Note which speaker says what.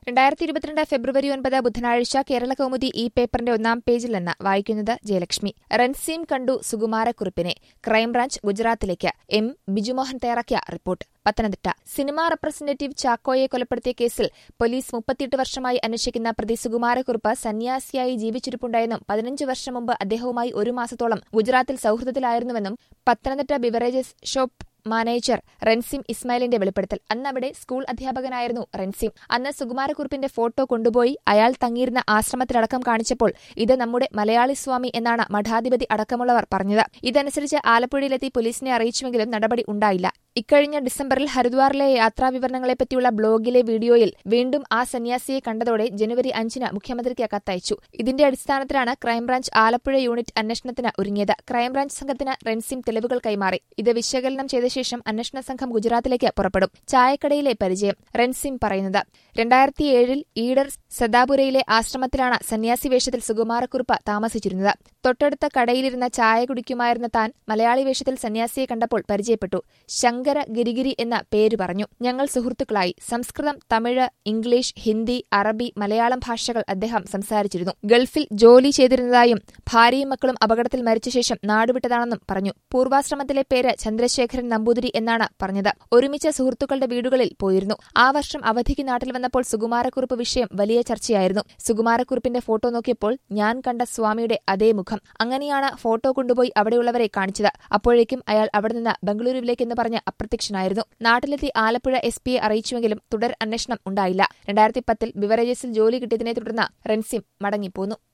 Speaker 1: രണ്ടായിരത്തി ഇരുപത്തിരണ്ട് ഫെബ്രുവരി ഒൻപത് ബുധനാഴ്ച കേരള കൗമുദി ഈ പേപ്പറിന്റെ ഒന്നാം പേജിൽ നിന്ന് വായിക്കുന്നത് ജയലക്ഷ്മി റൺസീം കണ്ടു സുകുമാരക്കുറിപ്പിനെ ക്രൈംബ്രാഞ്ച് ഗുജറാത്തിലേക്ക് എം ബിജുമോഹൻ തയ്യാറാക്കിയ റിപ്പോർട്ട് പത്തനംതിട്ട സിനിമാ റെപ്രസെന്റേറ്റീവ് ചാക്കോയെ കൊലപ്പെടുത്തിയ കേസിൽ പോലീസ് മുപ്പത്തിയെട്ട് വർഷമായി അന്വേഷിക്കുന്ന പ്രതി സുകുമാരക്കുറുപ്പ് സന്യാസിയായി ജീവിച്ചിരിപ്പുണ്ടായെന്നും പതിനഞ്ച് വർഷം മുമ്പ് അദ്ദേഹവുമായി ഒരു മാസത്തോളം ഗുജറാത്തിൽ സൌഹൃദത്തിലായിരുന്നുവെന്നും Pathanamthitta beverages shop manager Ransim ഇസ്മായിലിന്റെ വെളിപ്പെടുത്തൽ അന്ന് അവിടെ സ്കൂൾ അധ്യാപകനായിരുന്നു റൻസിം അന്ന് സുകുമാരക്കുറിപ്പിന്റെ ഫോട്ടോ കൊണ്ടുപോയി അയാൾ തങ്ങിയിരുന്ന ആശ്രമത്തിലടക്കം കാണിച്ചപ്പോൾ ഇത് നമ്മുടെ മലയാളി സ്വാമി എന്നാണ് മഠാധിപതി അടക്കമുള്ളവർ പറഞ്ഞത് ഇതനുസരിച്ച് ആലപ്പുഴയിലെത്തി പോലീസിനെ അറിയിച്ചുവെങ്കിലും നടപടി ഉണ്ടായില്ല ഇക്കഴിഞ്ഞ ഡിസംബറിൽ ഹരിദ്വാറിലെ യാത്രാവിവരണങ്ങളെപ്പറ്റിയുള്ള ബ്ലോഗിലെ വീഡിയോയിൽ വീണ്ടും ആ സന്യാസിയെ കണ്ടതോടെ ജനുവരി അഞ്ചിന് മുഖ്യമന്ത്രിക്ക് കത്തയച്ചു ഇതിന്റെ അടിസ്ഥാനത്തിലാണ് ക്രൈംബ്രാഞ്ച് ആലപ്പുഴ യൂണിറ്റ് അന്വേഷണത്തിന് ഒരുങ്ങിയത് ക്രൈംബ്രാഞ്ച് സംഘത്തിന് റെൻസിം തെളിവുകൾ കൈമാറി ഇത് വിശകലനം ചെയ്ത ശേഷം അന്വേഷണ സംഘം ഗുജറാത്തിലേക്ക് പുറപ്പെടും ചായക്കടയിലെ പരിചയം റെൻസിം പറയുന്നത് രണ്ടായിരത്തിയേഴിൽ ഈഡർ സദാപുരയിലെ ആശ്രമത്തിലാണ് സന്യാസി വേഷത്തിൽ സുകുമാരക്കുറുപ്പ് താമസിച്ചിരുന്നത് തൊട്ടടുത്ത കടയിലിരുന്ന ചായ കുടിക്കുമായിരുന്ന താൻ മലയാളി വേഷത്തിൽ സന്യാസിയെ കണ്ടപ്പോൾ പരിചയപ്പെട്ടു ശങ്കര ഗിരിഗിരി എന്ന പേര് പറഞ്ഞു ഞങ്ങൾ സുഹൃത്തുക്കളായി സംസ്കൃതം തമിഴ് ഇംഗ്ലീഷ് ഹിന്ദി അറബി മലയാളം ഭാഷകൾ അദ്ദേഹം സംസാരിച്ചിരുന്നു ഗൾഫിൽ ജോലി ചെയ്തിരുന്നതായും ഭാര്യയും മക്കളും അപകടത്തിൽ മരിച്ച ശേഷം നാടുവിട്ടതാണെന്നും പറഞ്ഞു പൂർവാശ്രമത്തിലെ പേര് ചന്ദ്രശേഖരൻ നമ്പൂതിരി എന്നാണ് പറഞ്ഞത് ഒരുമിച്ച് സുഹൃത്തുക്കളുടെ വീടുകളിൽ പോയിരുന്നു ആ വർഷം അവധിക്ക് നാട്ടിൽ വന്നപ്പോൾ സുകുമാരക്കുറുപ്പ് വിഷയം വലിയ ചർച്ചയായിരുന്നു സുകുമാരക്കുറുപ്പിന്റെ ഫോട്ടോ നോക്കിയപ്പോൾ ഞാൻ കണ്ട സ്വാമിയുടെ അതേ മുഖം അങ്ങനെയാണ് ഫോട്ടോ കൊണ്ടുപോയി അവിടെയുള്ളവരെ കാണിച്ചത് അപ്പോഴേക്കും അയാൾ അവിടെ നിന്ന് ബംഗളൂരുവിലേക്കെന്ന് പറഞ്ഞ് അപ്രത്യക്ഷനായിരുന്നു നാട്ടിലെത്തി ആലപ്പുഴ എസ് പിയെ അറിയിച്ചുവെങ്കിലും തുടർ അന്വേഷണം ഉണ്ടായില്ല രണ്ടായിരത്തി പത്തിൽ ബിവറേജസിൽ ജോലി കിട്ടിയതിനെ തുടർന്ന് റെൻസിം മടങ്ങിപ്പോന്നു